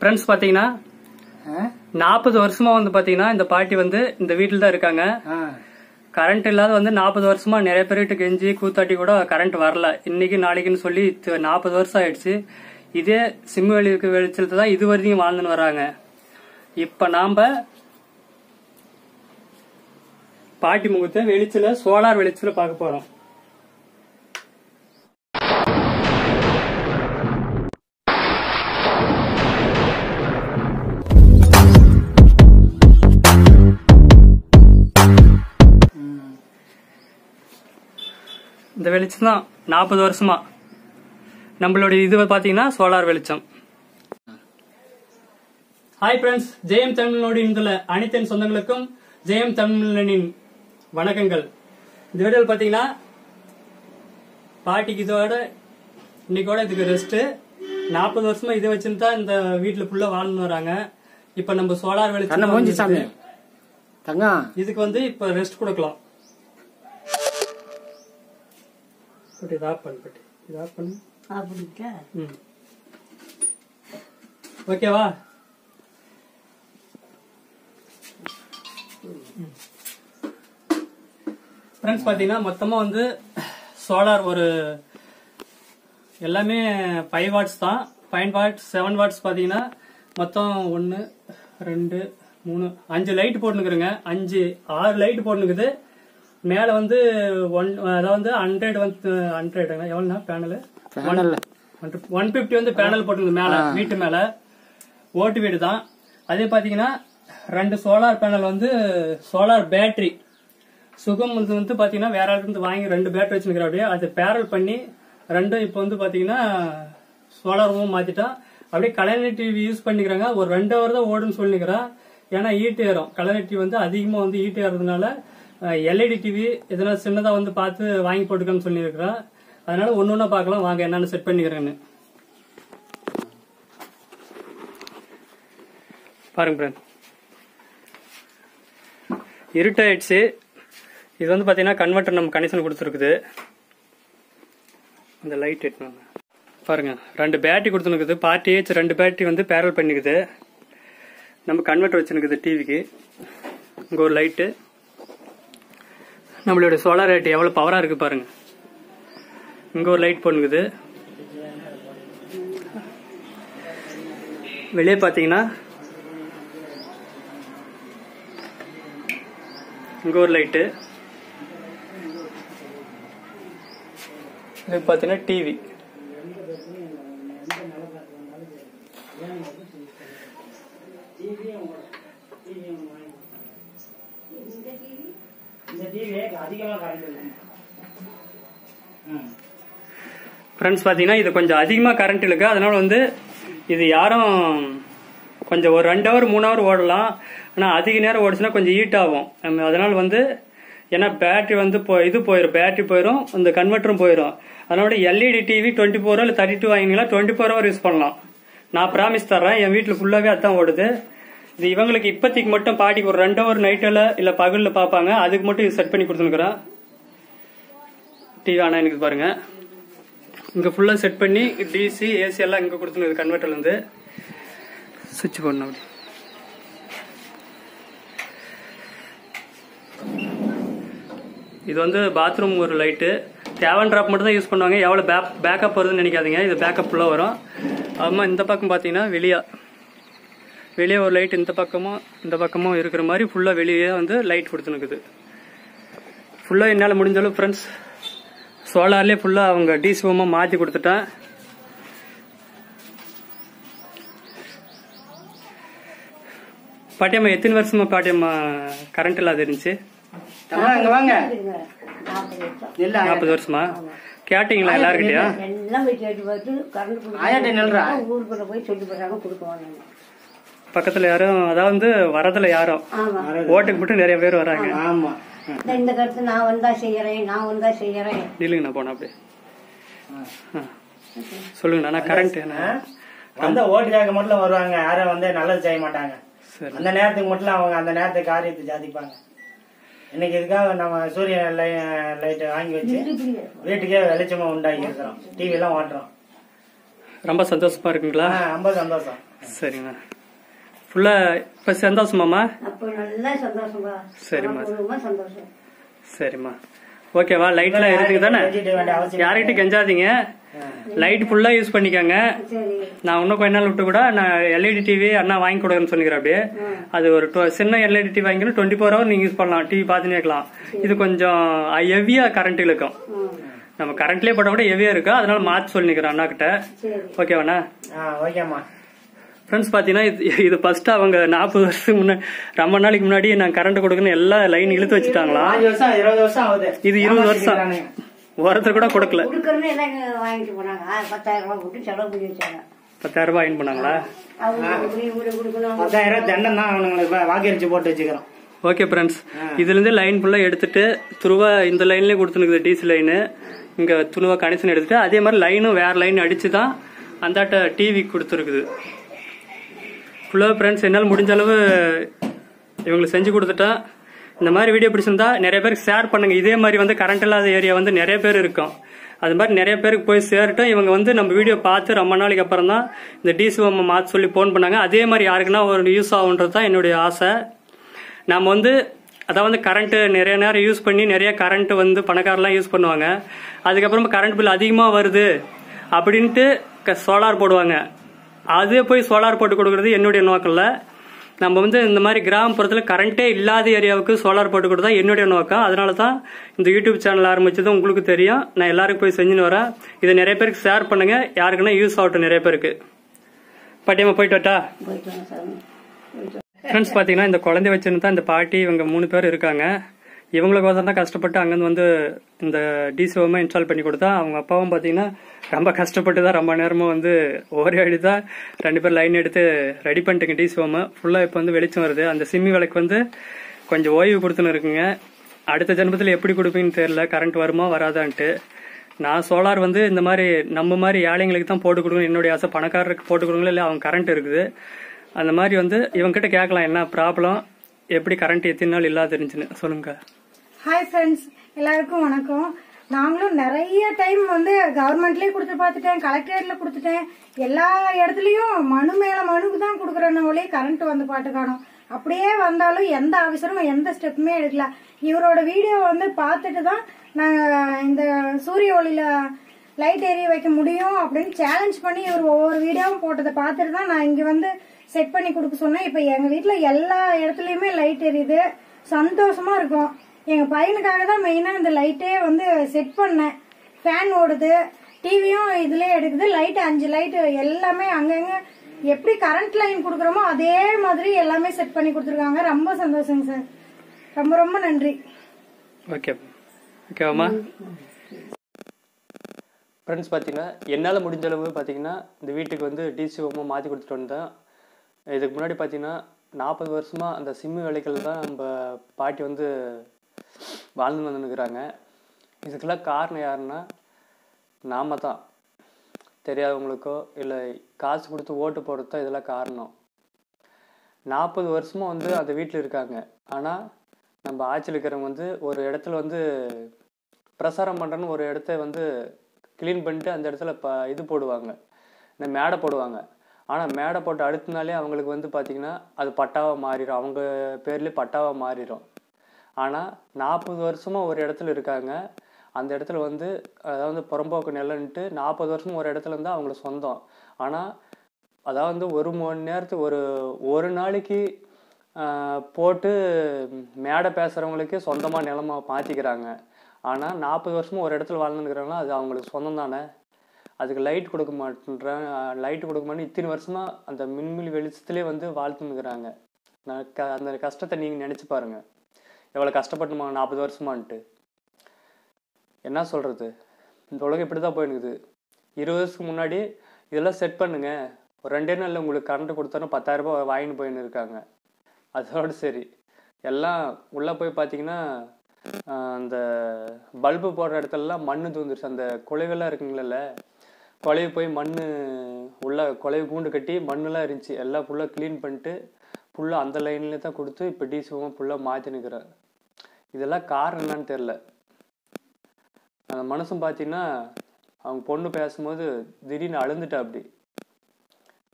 Friends பாத்தீங்கன்னா நாற்பது வருஷமா வந்து பாத்தீங்கன்னா இந்த பாட்டி வந்து இந்த வீட்டில் தான் இருக்காங்க கரண்ட் இல்லாத வந்து நாற்பது வருஷமா நிறைய பேர்கிட்ட கெஞ்சி கூத்தாட்டி கூட கரண்ட் வரல இன்னைக்கு நாளைக்குன்னு சொல்லி நாற்பது வருஷம் ஆயிடுச்சு இதே சிம்மு வெளிக்கு வெளிச்சத்தை தான் இது வரைக்கும் வாழ்ந்துன்னு வராங்க இப்ப நாம பாட்டி முகத்தை வெளிச்சல சோலார் வெளிச்சல பார்க்க போறோம் இந்த வெளிச்சம் தான் நாற்பது வருஷமா நம்மளுடைய இது பாத்தீங்கன்னா சோலார் வெளிச்சம் ஹாய் ஃப்ரெண்ட்ஸ் ஜெயம் தமிழனோடு இணைந்துள்ள அனைத்து என் சொந்தங்களுக்கும் ஜெயம் தமிழனின் வணக்கங்கள் இந்த வீடியோவில் பாத்தீங்கன்னா பாட்டிக்கு இதோட இன்னைக்கோட இதுக்கு ரெஸ்ட் நாற்பது வருஷமா இதை வச்சுன்னு தான் இந்த வீட்டுல ஃபுல்லா வாழ்ந்து வராங்க இப்ப நம்ம சோலார் கண்ணை மூஞ்சி வெளிச்சம் சாமி தங்கம் இதுக்கு வந்து இப்ப ரெஸ்ட் கொடுக்கலாம் பட் இது ஆஃப் பண்ணு பட் இது ஆஃப் பண்ணு அப்படிக்கா ம் ஓகேவா ஃப்ரெண்ட்ஸ் பார்த்தீங்கன்னா மொத்தமாக வந்து சோலார் ஒரு எல்லாமே ஃபைவ் வாட்ஸ் தான் ஃபைவ் வாட்ஸ் செவன் வாட்ஸ் பார்த்தீங்கன்னா மொத்தம் ஒன்று ரெண்டு மூணு அஞ்சு லைட் போட்டுனுக்குறேங்க அஞ்சு ஆறு லைட் போட்டுனுக்குது மேலே வந்து ஒன் அதாவது ஹண்ட்ரட் வந்து ஹண்ட்ரட் எவ்வளோண்ணா பேனலு பேனல்ல ஒன் பிப்டி வந்து பேனல் போட்டுருது மேல வீட்டு மேல ஓட்டு வீடு தான் அதே பாத்தீங்கன்னா ரெண்டு சோலார் பேனல் வந்து சோலார் பேட்டரி சுகம் வந்து வந்து பாத்தீங்கன்னா வேற ஆளுக்கு இருந்து வாங்கி ரெண்டு பேட்டரி வச்சுருக்கிற அப்படியே அது பேரல் பண்ணி ரெண்டும் இப்போ வந்து பாத்தீங்கன்னா சோலார் ரூமும் மாத்திட்டான் அப்படியே கலைஞர் டிவி யூஸ் பண்ணிக்கிறாங்க ஒரு ரெண்டு ஹவர் தான் ஓடுன்னு சொல்லிக்கிறான் ஏன்னா ஈட்டு ஏறும் கலைஞர் டிவி வந்து அதிகமா வந்து ஈட்டு ஏறதுனால எல்இடி டிவி எதனா சின்னதா வந்து பார்த்து வாங்கி போட்டுக்கன்னு சொல்லியிருக்கிறான் அதனால ஒன்னு ஒண்ணா பார்க்கலாம் வாங்க என்னன்னு செட் பண்ணிக்கிறேன்னு பாருங்க ஃப்ரெண்ட் இருட்டாயிடுச்சு இது வந்து பாத்தீங்கன்னா கன்வெர்ட்டர் நம்ம கனெக்ஷன் கொடுத்துருக்குது இந்த லைட் எட்டுனாங்க பாருங்க ரெண்டு பேட்டரி கொடுத்துருக்குது பார்ட்டி ஏச் ரெண்டு பேட்டரி வந்து பேரல் பண்ணிக்குது நம்ம கன்வெர்ட்டர் வச்சுருக்குது டிவிக்கு இங்கே ஒரு லைட்டு நம்மளோட சோலார் லைட் எவ்வளோ பவராக இருக்கு பாருங்க இங்க ஒரு லைட் பண்ணுக்குது வெளியே பாத்தீங்கன்னா இங்க ஒரு லைட்டு இது பாத்தீங்கன்னா டிவி இந்த டிவி அதிகமா கரண்ட் ஃப்ரெண்ட்ஸ் பார்த்தீங்கன்னா இது கொஞ்சம் அதிகமாக கரண்ட் இருக்கு அதனால வந்து இது யாரும் கொஞ்சம் ஒரு ரெண்டு ஹவர் மூணு ஹவர் ஓடலாம் ஆனால் அதிக நேரம் ஓடிச்சுன்னா கொஞ்சம் ஹீட் ஆகும் நம்ம அதனால வந்து ஏன்னா பேட்டரி வந்து போ இது போயிடும் பேட்டரி போயிடும் இந்த கன்வெர்ட்டரும் போயிடும் அதனால எல்இடி டிவி டுவெண்ட்டி ஃபோர் இல்லை தேர்ட்டி டூ வாங்கினீங்களா டுவெண்ட்டி ஃபோர் ஹவர் யூஸ் பண்ணலாம் நான் ப்ராமிஸ் தர்றேன் என் வீட்டில் ஃபுல்லாகவே அதான் ஓடுது இது இவங்களுக்கு இப்போதைக்கு மட்டும் பாட்டிக்கு ஒரு ரெண்டு ஹவர் நைட்டில் இல்லை பகலில் பார்ப்பாங்க அதுக்கு மட்டும் இது செட் பண்ணி கொடுத்துருக்குறேன் டிவி ஆனால் எனக்கு பாருங்க இங்க ஃபுல்லா செட் பண்ணி டிசி ஏசி எல்லாம் இங்க கொடுத்துருது கன்வெர்ட்டர்ல இருந்து சுவிட்ச் போடணும் அப்படி இது வந்து பாத்ரூம் ஒரு லைட்டு தேவன் ட்ராப் மட்டும் தான் யூஸ் பண்ணுவாங்க எவ்வளோ பேக் பேக்கப் வருதுன்னு நினைக்காதீங்க இது பேக்கப் ஃபுல்லாக வரும் அம்மா இந்த பக்கம் பார்த்தீங்கன்னா வெளியா வெளியே ஒரு லைட் இந்த பக்கமும் இந்த பக்கமும் இருக்கிற மாதிரி ஃபுல்லாக வெளியே வந்து லைட் கொடுத்துனுக்குது ஃபுல்லாக என்னால் முடிஞ்ச அளவு ஃப்ரெண்ட்ஸ் சோலார்லேயே ஃபுல்லாக அவங்க டிசிஓமாக மாற்றி கொடுத்துட்டேன் பாட்டியம்மா எத்தனை வருஷமா பாட்டியம்மா கரண்ட் இல்லாத இருந்துச்சு தங்கம் இங்க வாங்க நாற்பது வருஷம் இல்ல நாற்பது வருஷமா கேட்டீங்களா எல்லாருக்கிட்டயா எல்லாம் போய் கேட்டு பார்த்து கரண்ட் ஆயாட்ட நில்றா. ஊருக்குள்ள போய் சொல்லி போடுறாங்க கொடுக்குவாங்க பக்கத்துல யாரும் அதாவது வந்து வரதுல யாரும் ஆமா ஓட்டுக்கு மட்டும் நிறைய பேர் வராங்க ஆமா இந்த- இந்த கருத்து நான் வந்தா செய்யறேன் நான் வந்தா செய்யறேன் இல்லைங்க நான் போனேன் அப்படியே ஆ. சொல்லுங்க நான் கரண்ட் என்ன வந்த ஓட்டுக்காக மட்டும் வருவாங்க யாரும் வந்து நல்லது செய்ய மாட்டாங்க சரி அந்த நேரத்துக்கு மட்டும் அவங்க அந்த நேரத்துக்கு காரியத்தை சாதிப்பாங்க இன்னைக்கு இதுக்காக நம்ம சூரிய லைட் வாங்கி வச்சு வீட்டுக்கே வெளிச்சமா உண்டாக்கி இருக்கிறோம் டிவி எல்லாம் ஓட்டுறோம் ரொம்ப சந்தோஷமா இருக்குங்களா ஆ, ரொம்ப சந்தோஷம் சரிம்மா ஃபுல்லாக இப்போ சந்தோஷமாம்மா அப்போ நல்லா சந்தோஷம்பா சரிம்மா. ரொம்ப சந்தோஷம் சரிம்மா ஓகேவா லைட்லாம் இருக்குங்க தானே கெஞ்சிட்டு வேண்டிய அவசியம் யார்கிட்ட கெஞ்சாதீங்க லைட் ஃபுல்லாக யூஸ் பண்ணிக்கோங்க சரி நான் இன்னும் கொஞ்ச நாள் விட்டு கூட நான் எல்இடி டிவி அண்ணா வாங்கி கொடுக்குறேன்னு சொன்னிக்கிறேன் அப்படியே அது ஒரு tw- சின்ன எல்இடி டிவி வாங்கிக்கணும் டுவெண்ட்டி ஃபோர் ஹவர் நீங்கள் யூஸ் பண்ணலாம் டிவி பார்த்துன்னு வைக்கலாம் இது கொஞ்சம் ஹெவியாக கரண்ட் இழுக்கும் ம் நம்ம கரண்ட்லேயே போட்டால் கூட ஹெவியாக இருக்கும் அதனால மாற்றி சொல்லிக்கிறேன் அண்ணா கிட்ட சரி ஓகேவாண்ணா ஆ ஓகேம்மா ஃப்ரெண்ட்ஸ் பார்த்தீங்கன்னா இது இது ஃபர்ஸ்ட் அவங்க நாற்பது வருஷத்துக்கு முன்னாடி ரொம்ப நாளைக்கு முன்னாடி நான் கரண்ட் கொடுக்கணும் எல்லா லைன் இழுத்து வச்சுட்டாங்களாம் பாஞ்சு வருஷம் இருபது வருஷம் ஆகுது இது இருபது வருஷம் ஏமாத்திக்கிறானுங்க. ஒருத்தர் கூட கொடுக்கல கொடுக்கறன்னு எல்லாம் வாங்கிட்டு போனாங்க ஆ, பத்தாயிரம் ரூபாய் போட்டு செலவு பண்ணி வச்சாங்க பத்தாயிரம் ரூபாய் வாங்கி பண்ணாங்களா அவங்க இப்படி இப்படி கொடுக்கணும் பத்தாயிரம் தண்டம் தான் அவனுங்களுக்கு வாக்கரிச்சு போட்டு வச்சுக்கிறோம் ஓகே ஃப்ரெண்ட்ஸ் இதுலேருந்து லைன் ஃபுல்லாக எடுத்துட்டு துருவா இந்த லைன்லேயே கொடுத்துனுக்குது டிசி லைனு இங்கே துருவா கனெக்ஷன் எடுத்துட்டு அதே மாதிரி லைனும் வேற லைன் அடிச்சு தான் அந்தாட்ட டிவி கொடுத்துருக்குது ஃபுல்லாக ஃப்ரெண்ட்ஸ் என்னால் முடிஞ்ச அளவு இவங்களுக்கு செஞ்சு கொடுத்துட்டேன் இந்த மாதிரி வீடியோ பிடிச்சிருந்தா நிறைய பேருக்கு ஷேர் பண்ணுங்க இதே மாதிரி வந்து கரண்ட் இல்லாத ஏரியா வந்து நிறைய பேர் இருக்கும் அது மாதிரி நிறைய பேருக்கு போய் சேரட்டும் இவங்க வந்து நம்ம வீடியோ பார்த்து ரொம்ப நாளைக்கு அப்புறம் தான் இந்த டிசிஓம் மாற்ற சொல்லி ஃபோன் பண்ணாங்க அதே மாதிரி யாருக்குன்னா ஒரு யூஸ் ஆகுன்றது தான் என்னுடைய ஆசை நம்ம வந்து அதான் வந்து கரண்ட்டு நிறைய நேரம் யூஸ் பண்ணி நிறைய கரண்ட் வந்து பணக்காரெல்லாம் யூஸ் பண்ணுவாங்க அதுக்கப்புறமா கரண்ட் பில் அதிகமாக வருது அப்படின்ட்டு சோலார் போடுவாங்க அதே போய் சோலார் போட்டு கொடுக்கறது என்னுடைய நோக்கம் இல்லை நம்ம வந்து இந்த மாதிரி கிராமப்புறத்தில் கரண்ட்டே இல்லாத ஏரியாவுக்கு சோலார் போட்டு கொடுத்தா என்னுடைய நோக்கம் அதனால தான் இந்த யூடியூப் சேனல் ஆரம்பிச்சது உங்களுக்கு தெரியும் நான் எல்லாருக்கும் போய் செஞ்சுன்னு வரேன் இதை நிறைய பேருக்கு ஷேர் பண்ணுங்க யாருக்குன்னா யூஸ் ஆகட்டும் நிறைய பேருக்கு பாட்டியம்மா போயிட்டு வரட்டா போயிட்டு வாங்க சாமி போயிட்டு வாங்க. ஃப்ரெண்ட்ஸ் பார்த்தீங்கன்னா இந்த குழந்தை வச்சுன்னு தான் இந்த பாட்டி இவங்க மூணு பேர் இருக்காங்க இவங்களுக்கோசரம் தான் கஷ்டப்பட்டு அங்கேருந்து வந்து இந்த டிசிஓமே இன்ஸ்டால் பண்ணி கொடுத்தா அவங்க அப்பாவும் பார்த்தீங்கன்னா ரொம்ப கஷ்டப்பட்டு தான் ரொம்ப நேரமும் வந்து ஒரே அடி தான் ரெண்டு பேர் லைன் எடுத்து ரெடி பண்ணிட்டுங்க டிசிஓமை ஃபுல்லாக இப்போ வந்து வெளிச்சம் வருது அந்த சிம்மி விளக்கு வந்து கொஞ்சம் ஓய்வு கொடுத்துன்னு இருக்குங்க அடுத்த ஜென்மத்தில் எப்படி கொடுப்பீங்கன்னு தெரியல கரண்ட் வருமா வராதான்ட்டு நான் சோலார் வந்து இந்த மாதிரி நம்ம மாதிரி ஏழைங்களுக்கு தான் போட்டு கொடுக்கணும் என்னுடைய ஆசை பணக்காரருக்கு போட்டு கொடுக்கணும் இல்லை அவங்க கரண்ட் இருக்குது அந்த மாதிரி வந்து இவங்ககிட்ட கேட்கலாம் என்ன ப்ராப்ளம் எப்படி கரண்ட் எத்தனை நாள் இல்லாத இருந்துச்சுன்னு சொல்லுங்க ஹாய் ஃப்ரெண்ட்ஸ் எல்லாருக்கும் வணக்கம் நாங்களும் நிறைய டைம் வந்து கவர்மெண்ட்லயே கொடுத்து பார்த்துட்டேன் கலெக்டரேட்ல கொடுத்துட்டேன் எல்லா இடத்துலயும் மனு மேல மனுக்கு தான் கொடுக்குறனவளே கரண்ட் வந்து பாட்டு காணும் அப்படியே வந்தாலும் எந்த ஆஃபீஸரும் எந்த ஸ்டெப்புமே எடுக்கல இவரோட வீடியோ வந்து பார்த்துட்டு தான் நாங்கள் இந்த சூரிய ஒளியில லைட் எரிய வைக்க முடியும் அப்படின்னு சேலஞ்ச் பண்ணி இவர் ஒவ்வொரு வீடியோவும் போட்டதை பார்த்துட்டு தான் நான் இங்க வந்து செட் பண்ணி கொடுக்க சொன்னேன் இப்போ எங்க வீட்ல எல்லா இடத்துலயுமே லைட் எரியுது சந்தோஷமா இருக்கும் எங்க பையனுக்காக தான் மெயினா இந்த லைட்டே வந்து செட் பண்ணேன் ஃபேன் ஓடுது டிவியும் இதுலயே எடுக்குது லைட் அஞ்சு லைட் எல்லாமே அங்கங்க எப்படி கரண்ட் லைன் கொடுக்குறோமோ அதே மாதிரி எல்லாமே செட் பண்ணி கொடுத்துருக்காங்க ரொம்ப சந்தோஷங்க சார் ரொம்ப ரொம்ப நன்றி ஓகே ஓகேவாம்மா ஃப்ரெண்ட்ஸ் பார்த்தீங்கன்னா என்னால் முடிஞ்ச அளவு பார்த்தீங்கன்னா இந்த வீட்டுக்கு வந்து டிசி ஹோமாக மாற்றி கொடுத்துட்டு வந்தேன் இதுக்கு முன்னாடி பார்த்தீங்கன்னா நாற்பது வருஷமாக அந்த சிம்மு வேலைகள் தான் நம்ம பாட்டி வந்து வாழ்ந்து வந்துருக்குறாங்க இதுக்கெல்லாம் காரணம் யாருன்னா நாம தான் தெரியாதவங்களுக்கோ இல்லை காசு கொடுத்து ஓட்டு போடுறது தான் இதெல்லாம் காரணம் நாற்பது வருஷமா வந்து அந்த வீட்டில் இருக்காங்க ஆனால் நம்ம ஆட்சியில் இருக்கிறவங்க வந்து ஒரு இடத்துல வந்து பிரசாரம் பண்ணுறன்னு ஒரு இடத்த வந்து க்ளீன் பண்ணிட்டு அந்த இடத்துல ப இது போடுவாங்க இந்த மேடை போடுவாங்க ஆனால் மேடை போட்டு அடுத்த நாளே அவங்களுக்கு வந்து பார்த்திங்கன்னா அது பட்டாவாக மாறிடும் அவங்க பேர்லேயே பட்டாவாக மாறிடும் ஆனால் நாற்பது வருஷமாக ஒரு இடத்துல இருக்காங்க அந்த இடத்துல வந்து அதாவது புறம்போக்கு நிலன்ட்டு நாற்பது வருஷம் ஒரு இடத்துல இருந்தால் அவங்களுக்கு சொந்தம் ஆனால் அதாவது ஒரு மணி நேரத்துக்கு ஒரு ஒரு நாளைக்கு ஆஹ், போட்டு மேடை பேசுகிறவங்களுக்கே சொந்தமாக நிலமா மாற்றிக்கிறாங்க ஆனால் நாற்பது வருஷமும் ஒரு இடத்துல வாழ்ந்துருக்குறாங்களா அது அவங்களுக்கு சொந்தம் தானே அதுக்கு லைட் கொடுக்க மாட்டேன்றேன் லைட் கொடுக்க மாட்டேன் இத்தனை வருஷமாக அந்த மின்மில் வெளிச்சத்துலேயே வந்து வாழ்த்துனுக்குறாங்க நான் க அந்த கஷ்டத்தை நீங்கள் நினச்சி பாருங்க எவ்வளோ கஷ்டப்பட்டுமா நாற்பது வருஷமான்ட்டு என்ன சொல்கிறது இந்த உலகம் இப்படி தான் போயினுக்குது இருபது வருஷத்துக்கு முன்னாடி இதெல்லாம் செட் பண்ணுங்க ஒரு ரெண்டே நாளில் உங்களுக்கு கரண்ட் கொடுத்தாலும் பத்தாயிரம் ரூபாய் வாங்கின்னு போயின்னு இருக்காங்க அதோட சரி எல்லாம் உள்ளே போய் பார்த்தீங்கன்னா ஆஹ், அந்த பல்பு போடுற இடத்துலலாம் மண்ணு தூந்துருச்சு அந்த குலைவெல்லாம் இருக்குங்களல்ல குலைவு போய் மண் உள்ள குலைவு கூண்டு கட்டி மண்ணெல்லாம் இருந்துச்சு எல்லாம் ஃபுல்லாக க்ளீன் பண்ணிட்டு ஃபுல்லாக அந்த லைன்லேயே தான் கொடுத்து இப்போ டிசிஓமாக ஃபுல்லாக மாற்றி நிற்கிறேன் இதெல்லாம் காரணம் என்னன்னு தெரில அந்த மனுஷன் பார்த்தீங்கன்னா அவங்க பொண்ணு பேசும்போது திடீர்னு அழுந்துட்டா அப்படி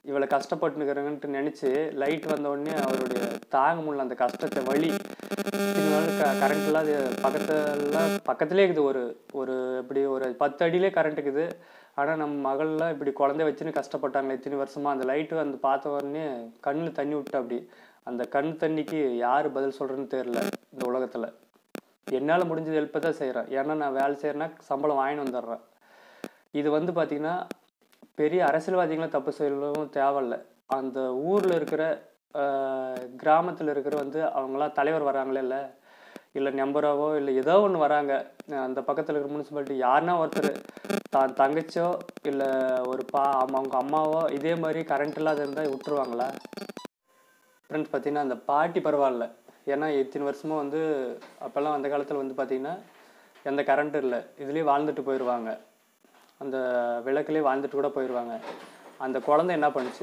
இவ்வளோ கஷ்டப்பட்டுனுக்கிறேங்கன்ட்டு நினச்சி லைட் வந்த உடனே அவருடைய தாங்க முடியல அந்த கஷ்டத்தை வலி இதனால க கரண்ட் இல்லாத பக்கத்துல பக்கத்துலேயே இருக்குது ஒரு ஒரு எப்படி ஒரு பத்து அடியிலே கரண்ட் இருக்குது ஆனால் நம்ம மகள்லாம் இப்படி குழந்தைய வச்சுன்னு கஷ்டப்பட்டாங்களே இத்தனை வருஷமா அந்த லைட்டு வந்து பார்த்த உடனே கண்ணில் தண்ணி விட்டு அப்படி அந்த கண் தண்ணிக்கு யார் பதில் சொல்கிறேன்னு தெரில இந்த உலகத்தில் என்னால் முடிஞ்சது ஹெல்ப்பை தான் செய்கிறேன் ஏன்னா நான் வேலை செய்கிறேன்னா சம்பளம் வாங்கிட்டு வந்துடுறேன் இது வந்து பார்த்திங்கன்னா பெரிய அரசியல்வாதிகளும் தப்பு செய்யவும் தேவையில்ல அந்த ஊரில் இருக்கிற கிராமத்தில் இருக்கிற வந்து அவங்களாம் தலைவர் வராங்களே இல்லை இல்லை நம்பராவோ இல்லை ஏதோ ஒன்று வராங்க அஹ் அந்த பக்கத்தில் இருக்கிற முனிசிபாலிட்டி யாருன்னா ஒருத்தர் தான் தங்கச்சியோ இல்லை ஒரு பா அம்மா- அவங்க அம்மாவோ இதே மாதிரி கரண்ட் இல்லாத இருந்தால் விட்டுருவாங்களா ஃப்ரெண்ட்ஸ் பார்த்தீங்கன்னா அந்த பாட்டி பரவாயில்ல ஏன்னா இத்தனை வருஷமாக வந்து அப்போல்லாம் அந்த காலத்தில் வந்து பார்த்தீங்கன்னா எந்த கரண்ட்டும் இல்லை இதுலேயே வாழ்ந்துட்டு போயிடுவாங்க அந்த விளக்குலேயே வாழ்ந்துட்டு கூட போயிடுவாங்க அந்த குழந்தை என்ன பண்ணுச்சு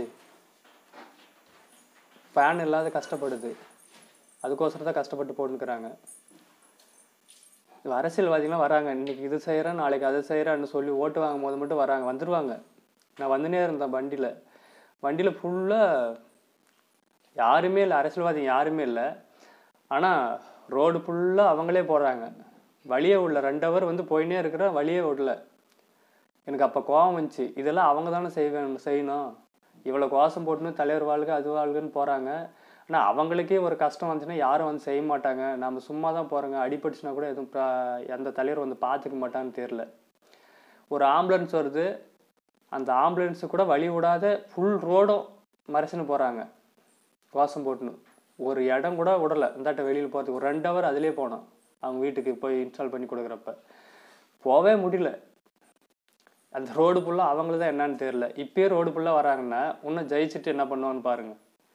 ஃபேன் இல்லாத கஷ்டப்படுது அதுக்கோசரம் தான் கஷ்டப்பட்டு போட்டுக்கிறாங்க அரசியல்வாதிகளாம் வராங்க இன்னைக்கு இது செய்கிறேன் நாளைக்கு அதை செய்கிறேன்னு சொல்லி ஓட்டு வாங்கும் போது மட்டும் வராங்க வந்துடுவாங்க நான் வந்துனே இருந்தேன் வண்டியில் வண்டியில் ஃபுல்லாக யாருமே இல்லை அரசியல்வாதி யாருமே இல்லை ஆனால் ரோடு ஃபுல்லாக அவங்களே போடுறாங்க வழியே விடல ரெண்டு ஹவர் வந்து போயினே இருக்கிற வழியே விடல எனக்கு அப்போ கோவம் வந்துச்சு இதெல்லாம் அவங்க தானே செய்வேன் செய்யணும் இவ்வளோ கோசம் போட்டுன்னு தலைவர் வாழ்க அது வாழ்கன்னு போகிறாங்க ஆனால் அவங்களுக்கே ஒரு கஷ்டம் வந்துச்சுன்னா யாரும் வந்து செய்ய மாட்டாங்க நம்ம சும்மா தான் போகிறோங்க அடிபட்டுச்சுன்னா கூட எதுவும் ப்ரா- எந்த தலைவர் வந்து பார்த்துக்க மாட்டான்னு தெரில ஒரு ஆம்புலன்ஸ் வருது அந்த ஆம்புலன்ஸு கூட வழி விடாத ஃபுல் ரோடும் மறைச்சுன்னு போகிறாங்க கோசம் போட்டுன்னு ஒரு இடம் கூட விடலை இந்தாட்ட வெளியில் போகிறதுக்கு ஒரு ரெண்டு ஹவர் அதிலே போனோம் அவங்க வீட்டுக்கு போய் இன்ஸ்டால் பண்ணி கொடுக்குறப்ப போகவே முடியல அந்த ரோடு ஃபுல்லாக அவங்களுக்கு தான் என்னன்னு தெரியல இப்பயே ரோடு ஃபுல்லாக வராங்கன்னா இன்னும் ஜெயிச்சுட்டு என்ன பண்ணுவான்னு பாருங்க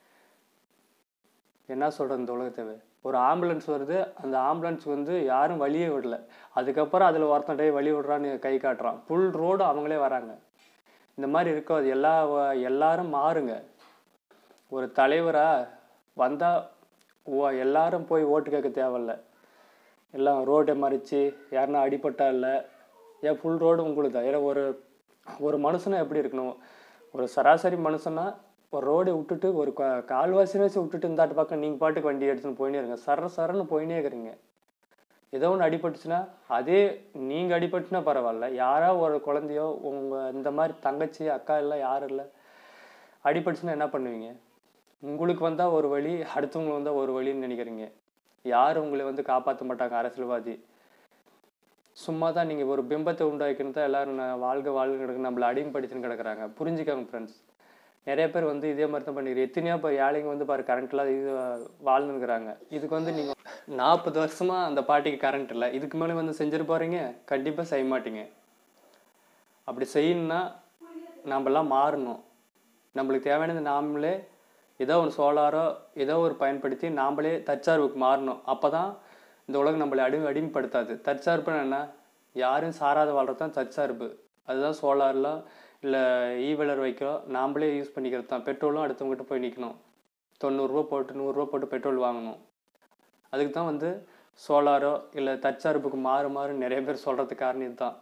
என்ன சொல்கிறது இந்த உலகத்தேவை ஒரு ஆம்புலன்ஸ் வருது அந்த ஆம்புலன்ஸ் வந்து யாரும் வழியே விடல அதுக்கப்புறம் அதில் ஒருத்தன் டேய் வழி விடுறான்னு கை காட்டுறான் ஃபுல் ரோடு அவங்களே வராங்க இந்த மாதிரி இருக்காது எல்லா எல்லாரும் மாறுங்க ஒரு தலைவராக வந்தால் ஓ எல்லாரும் போய் ஓட்டு கேட்க தேவையில்ல எல்லாம் ரோட்டை மறித்து யாருன்னா அடிபட்டா இல்லை ஏன் ஃபுல் ரோடு உங்களுக்கு தான் ஏன்னா ஒரு ஒரு மனுஷனா எப்படி இருக்கணும் ஒரு சராசரி மனுஷனா ஒரு ரோடை விட்டுட்டு ஒரு கா- கால்வாசி வச்சு விட்டுட்டு இந்தாட்டு பக்கம் நீங்கள் பாட்டுக்கு வண்டி எடுத்துன்னு போயினே இருங்க சர சரன்னு போயினே இருக்கிறீங்க ஏதோ ஒன்று அடிபட்டுச்சுன்னா அதே நீங்கள் அடிபட்டுனா பரவாயில்ல யாரோ ஒரு குழந்தையோ உங்கள் இந்த மாதிரி தங்கச்சி அக்கா இல்லை யாரும் இல்லை அடிபட்டுச்சுன்னா என்ன பண்ணுவீங்க உங்களுக்கு வந்தால் ஒரு வழி அடுத்தவங்களுக்கு வந்தால் ஒரு வழின்னு நினைக்கிறீங்க யாரும் உங்களை வந்து காப்பாற்ற மாட்டாங்க அரசியல்வாதி சும்மா தான் நீங்கள் ஒரு பிம்பத்தை உண்டாக்கின்னு தான் எல்லாரும் நான் வாழ்க வாழ்க கிடக்கு நம்மளை அடிமைப்படுத்தின்னு கிடக்குறாங்க புரிஞ்சுக்கோங்க ஃப்ரெண்ட்ஸ் நிறைய பேர் வந்து இதே மாதிரி தான் பண்ணிக்கிறேன் எத்தனையோ இப்போ ஏழைங்க வந்து பாரு கரண்ட் இல்லாத இது வாழ்ந்துருக்குறாங்க இதுக்கு வந்து நீங்கள் நாற்பது வருஷமாக அந்த பாட்டிக்கு கரண்ட் இல்லை இதுக்கு மேலே வந்து செஞ்சுட்டு போகிறீங்க கண்டிப்பாக செய்ய மாட்டீங்க அப்படி செய்யணும்னா நம்மலாம் மாறணும் நம்மளுக்கு தேவையானது நாமளே ஏதோ ஒரு சோலாரோ ஏதோ ஒரு பயன்படுத்தி நாமளே தற்சார்புக்கு மாறணும் அப்போ தான் இந்த உலகம் நம்மளை அடி அடிமைப்படுத்தாது தற்சார்புன்னு என்ன யாரும் சாராத வாழ்றது தான் தற்சார்பு அதுதான் சோலார்லாம் இல்லை ஈவலர் வைக்கிறோம் நாமளே யூஸ் பண்ணிக்கிறது தான் பெட்ரோலும் அடுத்தவங்ககிட்ட போய் நிற்கணும் தொண்ணூறுரூவா போட்டு நூறுரூவா போட்டு பெட்ரோல் வாங்கணும் அதுக்கு தான் வந்து சோலாரோ இல்லை தற்சார்புக்கு மாறு மாறு நிறைய பேர் சொல்கிறதுக்கு காரணம் இதுதான்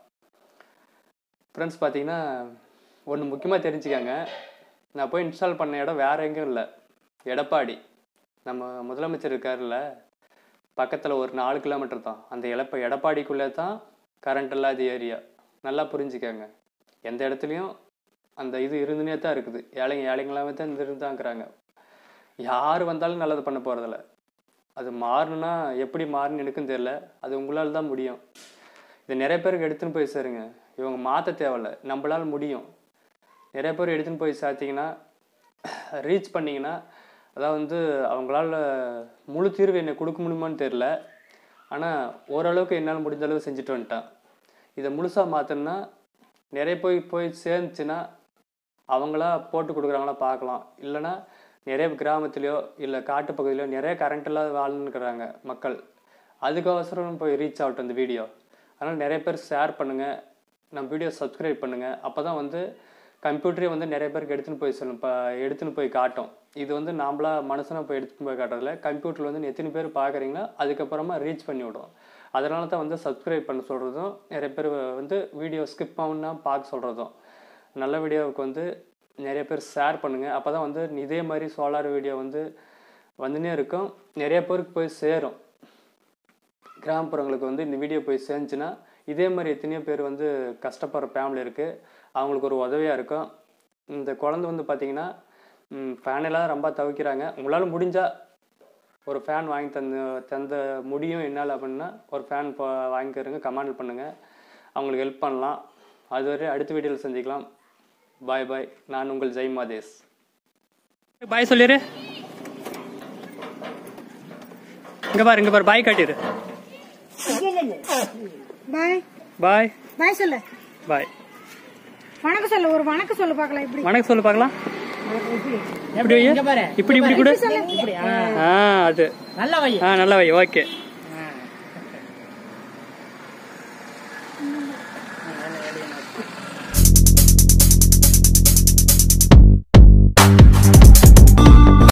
ஃப்ரெண்ட்ஸ் பார்த்தீங்கன்னா ஒன்று முக்கியமாக தெரிஞ்சுக்கங்க நான் போய் இன்ஸ்டால் பண்ண இடம் வேற எங்கேயும் இல்லை எடப்பாடி நம்ம முதலமைச்சர் இருக்காருல்ல பக்கத்தில் ஒரு நாலு கிலோமீட்டர் தான் அந்த இழப்ப எடப்பாடிக்குள்ளே தான் கரண்ட் இல்லாத ஏரியா நல்லா புரிஞ்சுக்கங்க எந்த இடத்துலையும் அந்த இது இருந்துனே தான் இருக்குது ஏழைங்க ஏழைங்களாவே தான் இந்த இருந்தாங்கிறாங்க யார் வந்தாலும் நல்லது பண்ண போகிறதில்ல அது மாறணும்னா எப்படி மாறணும்னு எனக்கும் தெரியல அது உங்களால் தான் முடியும் இது நிறைய பேருக்கு எடுத்துன்னு போய் சேருங்க இவங்க மாற்ற தேவையில்ல நம்மளால முடியும் நிறைய பேர் எடுத்துன்னு போய் சேர்த்தீங்கன்னா ரீச் பண்ணிங்கன்னா அதான் வந்து அவங்களால முழு தீர்வு என்னை கொடுக்க முடியுமான்னு தெரில ஆனால் ஓரளவுக்கு என்னால் முடிஞ்ச அளவு செஞ்சுட்டு வந்துட்டேன் இதை முழுசாக மாற்றணும்னா நிறைய போய் போய் சேர்ந்துச்சுன்னா அவங்களா போட்டு கொடுக்குறாங்களா பார்க்கலாம் இல்லைன்னா நிறைய கிராமத்துலேயோ இல்லை காட்டு பகுதியிலையோ நிறைய கரண்ட் இல்லாத வாழ்ந்துருக்குறாங்க மக்கள் அதுக்கோசரம் போய் ரீச் ஆகட்டும் இந்த வீடியோ அதனால் நிறைய பேர் ஷேர் பண்ணுங்கள் நம்ம வீடியோ சப்ஸ்கிரைப் பண்ணுங்கள் அப்போ தான் வந்து கம்ப்யூட்டரே வந்து நிறைய பேருக்கு எடுத்துன்னு போய் சொல்லும் இப்போ எடுத்துன்னு போய் காட்டும் இது வந்து நாமளா மனுஷனாக போய் எடுத்துன்னு போய் காட்டுறதில்ல கம்ப்யூட்டரில் வந்து எத்தனை பேர் பார்க்குறீங்களோ அதுக்கப்புறமா ரீச் பண்ணி விடும் அதனால தான் வந்து சப்ஸ்கிரைப் பண்ண சொல்கிறதும் நிறைய பேர் வந்து வீடியோ ஸ்கிப் பண்ணா பார்க்க சொல்கிறதும் நல்ல வீடியோவுக்கு வந்து நிறைய பேர் ஷேர் பண்ணுங்கள் அப்போ தான் வந்து இதே மாதிரி சோலார் வீடியோ வந்து வந்துனே இருக்கும் நிறைய பேருக்கு போய் சேரும் கிராமப்புறங்களுக்கு வந்து இந்த வீடியோ போய் சேர்ந்துச்சுன்னா இதே மாதிரி எத்தனையோ பேர் வந்து கஷ்டப்படுற ஃபேமிலி இருக்குது அவங்களுக்கு ஒரு உதவியாக இருக்கும் இந்த குழந்தை வந்து பார்த்தீங்கன்னா ஃபேன் எல்லாம் ரொம்ப தவிக்கிறாங்க உங்களால் முடிஞ்சால் ஒரு ஃபேன் வாங்கி தந்து தந்த முடியும் என்னால் அப்படின்னா ஒரு ஃபேன் வாங்கிக்கிறங்க கமெண்ட் பண்ணுங்கள் அவங்களுக்கு ஹெல்ப் பண்ணலாம் அதுவரை அடுத்த வீடியோவில் சந்திக்கலாம் பாய் பாய் நான் உங்கள் ஜெய் மாதேஷ் பாய் சொல்லிடு இங்க பாரு இங்க பாரு பாய் காட்டிடு பாய் பாய் பாய் சொல்லு பாய் வணக்கம் சொல்லு ஒரு வணக்கம் சொல்லு பார்க்கலாம் இப்படி வணக்கம் சொல்லு பார்க்கலாம் இப்படி வை. இங்க பாரு. இப்படி இப்படி கூட இப்படி ஆ. ஆ அது நல்ல வை ஆ நல்லா வை ஓகே ஆ.